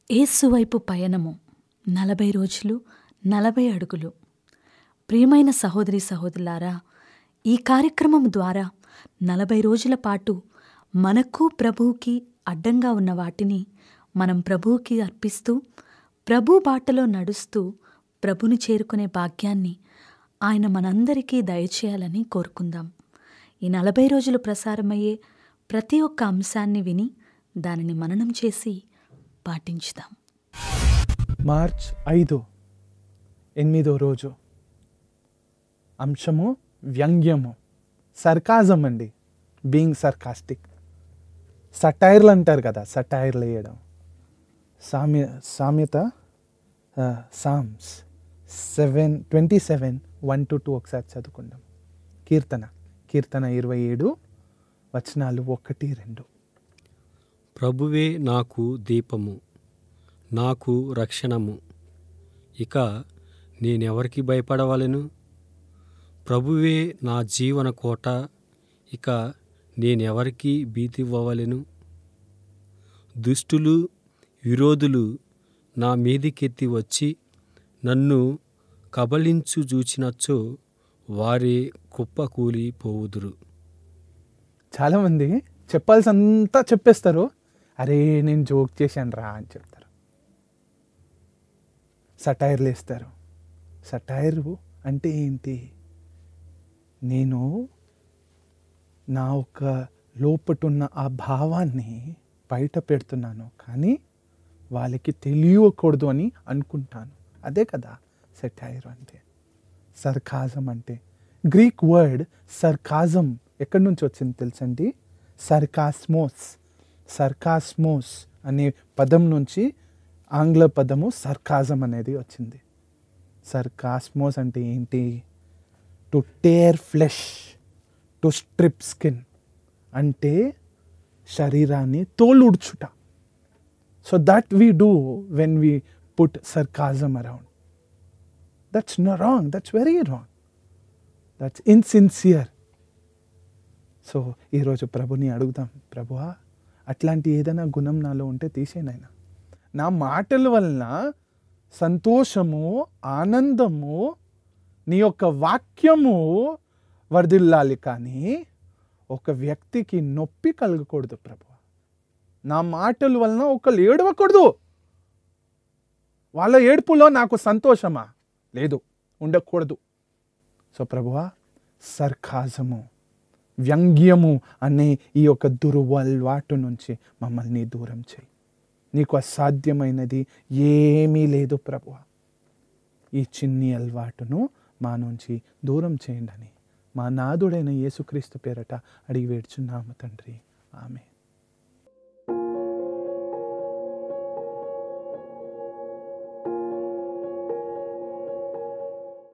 ఏసువైపు పయనము నలభై రోజులు నలభై అడుగులు ప్రియమైన సహోదరి సహోదరులారా ఈ కార్యక్రమం ద్వారా నలభై రోజుల పాటు మనకు ప్రభువుకి అడ్డంగా ఉన్న వాటిని మనం ప్రభువుకి అర్పిస్తూ ప్రభు బాటలో నడుస్తూ ప్రభుని చేరుకునే భాగ్యాన్ని ఆయన మనందరికీ దయచేయాలని కోరుకుందాం ఈ నలభై రోజులు ప్రసారమయ్యే ప్రతి ఒక్క అంశాన్ని విని దానిని మననం చేసి పాటించుదాం మార్చ్ ఐదు ఎనిమిదో రోజు అంశము వ్యంగ్యము సర్కాజం అండి బీయింగ్ సర్కాస్టిక్ సటైర్లు అంటారు కదా సటైర్లు వేయడం సామ్య సామ్యత Psalms seven twenty seven one to two ఒకసారి చదువుకుందాం కీర్తన కీర్తన ఇరవై ఏడు వచనాలు ఒకటి రెండు ప్రభువే నాకు దీపము నాకు రక్షణము ఇక నేనెవరికి భయపడవలెను ప్రభువే నా జీవన కోట ఇక నేనెవరికి భీతివ్వవలెను దుష్టులు విరోధులు నా మీదికెత్తి వచ్చి నన్ను కబలించు చూచినచ్చో వారే కుప్పకూలి పోవుదురు చాలామంది చెప్పాల్సిందంతా చెప్పేస్తారు అరే నేను జోక్ చేశాను రా అని చెప్తారు సటైర్లు వేస్తారు సటైరు అంటే ఏంటి నేను నా ఒక లోపటున్న ఆ భావాన్ని బయట పెడుతున్నాను కానీ వాళ్ళకి తెలియకూడదు అని అనుకుంటాను అదే కదా సెటైర్ అంటే సర్కాజం అంటే గ్రీక్ వర్డ్ సర్కాజం ఎక్కడి నుంచి వచ్చింది తెలుసండి సర్కాస్మోస్ సర్కాస్మోస్ అనే పదం నుంచి ఆంగ్ల పదము సర్కాజం అనేది వచ్చింది సర్కాస్మోస్ అంటే ఏంటి to tear flesh to strip skin అంటే శరీరాన్ని తోలుడ్చుట so that we do when we put sarcasm around that's no wrong that's very wrong that's insincere so ఈరోజు ప్రభుని అడుగుదాం ప్రభువా అట్లాంటి ఏదైనా గుణం నాలో ఉంటే తీసేనైనా నా మాటల వలన సంతోషము ఆనందము నీ యొక్క వాక్యము వర్ధిల్లాలి కానీ ఒక వ్యక్తికి నొప్పి కలగకూడదు ప్రభు నా మాటల వలన ఒకళ్ళు ఏడవకూడదు వాళ్ళ ఏడుపులో నాకు సంతోషమా లేదు ఉండకూడదు సో ప్రభువా సర్కాజము వ్యంగ్యము అనే ఈ యొక్క దుర్వల్వాటు నుంచి మమ్మల్ని దూరం చేయి నీకు అసాధ్యమైనది ఏమీ లేదు ప్రభువ ఈ చిన్ని అలవాటును మా నుంచి దూరం చేయండి అని మా నాదుడైన యేసుక్రీస్తు పేరట అడిగి వేడుచున్నాము తండ్రి ఆమె